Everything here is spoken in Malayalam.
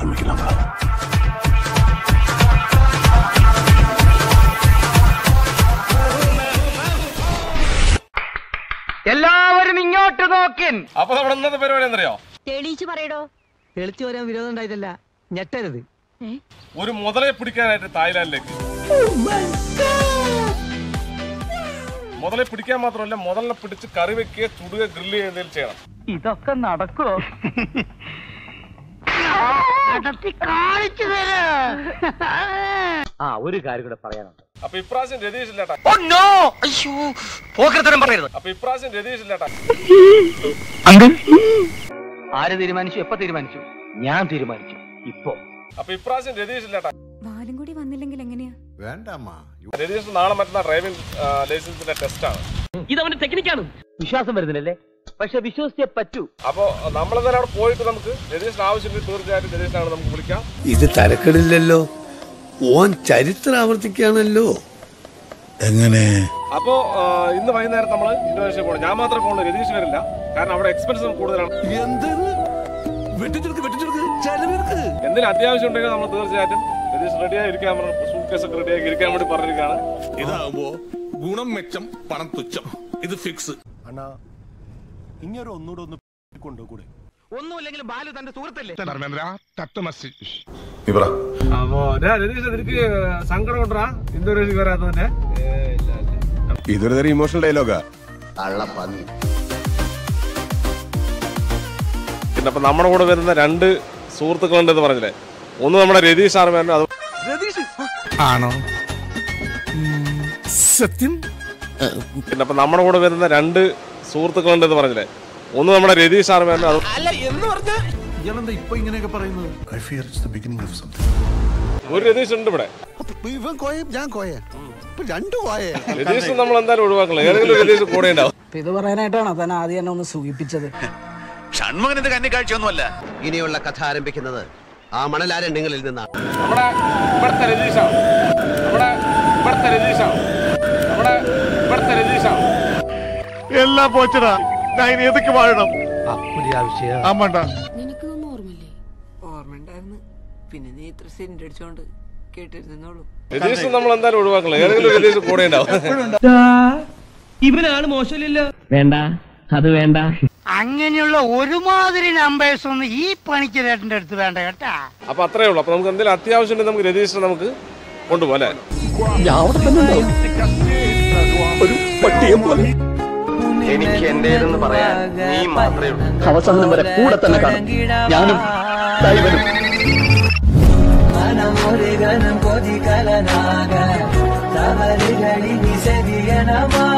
ஆரம்பிக்கலாங்களா എല്ലാവരും ഇങ്ങോട്ട് നോക്കിൻ അപ്പൊ നമ്മുടെ ഇന്നത്തെ പരിപാടി എന്തറിയോ തെളിയിച്ച് പറയടോ തെളിച്ചു വരാൻ വിരോധം ഉണ്ടായിട്ടല്ല ഞെട്ടരുത് ഒരു മുതലയെ പിടിക്കാനായിട്ട് തായ്ലാന്റിലേക്ക് മുതലെ പിടിക്കാൻ മാത്രമല്ല മുതലിനെ പിടിച്ച് കറി വെക്കുക ചുടുക ഗ്രില്ല് ചെയ്യുന്നതിൽ ചെയ്യണം ഇതൊക്കെ നടക്കോ നടത്തി കാണിച്ചു തരാ ആ ഒരു കാര്യം കൂടെ പറയാനുണ്ട് അപ്പൊ ഇപ്രാവശ്യം രതീഷ് ഇല്ലാട്ടാ ഓ നോ അയ്യോ പോക്കരത്തരം പറയരുത് അപ്പൊ ഇപ്രാവശ്യം രതീഷ് ഇല്ലാട്ടാ ആര് തീരുമാനിച്ചു എപ്പോ തീരുമാനിച്ചു ഞാൻ തീരുമാനിച്ചു ഇപ്പോ അപ്പൊ ഇപ്രാവശ്യം രതീഷ് ഇല്ലാട്ടാ ബാലും കൂടി വന്നില്ലെങ്കിൽ എങ്ങനെയാ രതീഷ് നാളെ മറ്റന്നാ ഡ്രൈവിംഗ് ലൈസൻസിന്റെ ടെസ്റ്റ് ആണ് ഇതവന്റെ ടെക്നിക്കാണ് വിശ്വാസം വരുന്നില്ലല്ലേ പക്ഷെ വിശ്വസിച്ചേ പറ്റൂ അപ്പോ നമ്മളെന്തായാലും അവിടെ പോയിട്ട് നമുക്ക് രതീഷിന് ആവശ്യമെങ്കിൽ തീർച്ചയായിട്ടും രതീഷിനാണ് നമുക്ക് വിളിക്കാം ഇത് തരക്കെടില്ലല്ലോ ഓൻ ചരിത്രം ആവർത്തിക്കുകയാണല്ലോ എങ്ങനെ അപ്പോ ആ, ഇന്ന് വൈകുന്നേരം നമ്മൾ ഇന്തോനേഷ്യ പോകണം ഞാൻ മാത്രമേ പോകുള്ളൂ രതീഷ് വരില്ല കാരണം അവിടെ എക്സ്പെൻസ് കൂടുതലാണ് വെട്ടിച്ചെടുക്ക് വെട്ടിച്ചെടുക്ക് ചെലവിർക്ക് എന്തെങ്കിലും അത്യാവശ്യം ഉണ്ടെങ്കിൽ നമ്മൾ തീർച്ചയായിട്ടും രതീഷ് റെഡിയായി ഇരിക്കാൻ പറഞ്ഞു സൂട്ട് കേസ് ഒക്കെ റെഡിയാക്കി ഇരിക്കാൻ വേണ്ടി പറഞ്ഞിരിക്കുകയാണ് ഇതാവുമ്പോ ഗുണം മെച്ചം പണം തുച്ഛം ഇത് ഫിക്സ് അണ്ണാ ഇങ്ങനെ ഒന്നുകൂടെ ഒന്ന് കൊണ്ടുകൂടെ ഒന്നുമില്ലെങ്കിൽ ബാലു തന്റെ സുഹൃത്തല്ലേ നീ പറ അപ്പോ ഞാൻ രതീഷ് എനിക്ക് സങ്കടം കൊണ്ടാ ഇന്തോനേഷ്യ വരാത്തതിന്റെ ഇതൊരു തരം ഇമോഷണൽ ഡയലോഗാ പിന്നെ അപ്പൊ നമ്മുടെ കൂടെ വരുന്ന രണ്ട് സുഹൃത്തുക്കളുണ്ടെന്ന് പറഞ്ഞില്ലേ ഒന്ന് നമ്മുടെ രതീഷ് ആർമാനും അത് ആണോ സത്യം പിന്നെ അപ്പൊ നമ്മുടെ കൂടെ വരുന്ന രണ്ട് സുഹൃത്തുക്കളുണ്ടെന്ന് പറഞ്ഞില്ലേ ഒന്ന് നമ്മുടെ രതീഷ് ആർമാനും അത് ഇയാളെന്താ ഇപ്പൊ ഇങ്ങനെയൊക്കെ പറയുന്നത് I fear it's the beginning of something ഒരു രതീഷ് ഉണ്ട് ഇവിടെ ഇവൻ കോയ ഞാൻ കോയ ഇപ്പൊ രണ്ടു കോയ രതീഷ് നമ്മൾ എന്തായാലും ഒഴിവാക്കില്ല ഏതെങ്കിലും രതീഷ് കൂടെ ഉണ്ടാവും ഇത് പറയാനായിട്ടാണ് താൻ ആദ്യം എന്നെ ഒന്ന് സൂചിപ്പിച്ചത് ഷൺമുഖനത് കന്നിക്കാഴ്ചയൊന്നുമല്ല ഇനിയുള്ള കഥ ആരംഭിക്കുന്നത് ആ മണലാരണ്യങ്ങളിൽ നിന്നാണ് നമ്മുടെ ഇവിടുത്തെ രതീഷാണ് നമ്മുടെ ഇവിടുത്തെ രതീഷാണ് നമ്മുടെ ഇവിടുത്തെ രതീഷാണ് എല്ലാം പോച്ചടാ ഞാൻ ഇനി ഏതൊക്കെ വാഴണം ആമാണ്ട നിനക്കൊന്നും ഓർമ്മല്ലേ ഓർമ്മയുണ്ടായിരുന്നു പിന്നെ നീ ഇത്ര സെന്റ് അടിച്ചോണ്ട് കേട്ടിരുന്നോളൂ രതീഷ് നമ്മൾ എന്തായാലും ഒഴിവാക്കില്ല ഏതെങ്കിലും രതീഷ് കൂടെ ഉണ്ടാവും ഇവനാണ് മോശമില്ലല്ലോ വേണ്ട അത് വേണ്ട അങ്ങനെയുള്ള ഒരുമാതിരി നമ്പേഴ്സ് ഒന്നും ഈ പണിക്ക് രേട്ടന്റെ അടുത്ത് വേണ്ട കേട്ടാ അപ്പൊ അത്രേ ഉള്ളൂ അപ്പൊ നമുക്ക് എന്തെങ്കിലും അത്യാവശ്യം ഉണ്ടെങ്കിൽ നമുക്ക് രതീഷിനെ നമുക്ക് കൊണ്ടുപോകാം അല്ലെ എനിക്ക് എന്റേതെന്ന് പറയാൻ നീ മാത്രമേ ഉള്ളൂ അവസാനം വരെ കൂടെ തന്നെ കാണും ഞാനും ദൈവനും മനമൊരുകനം കൊതികലനാക തവരുകളിൽ വിശദിയനമാ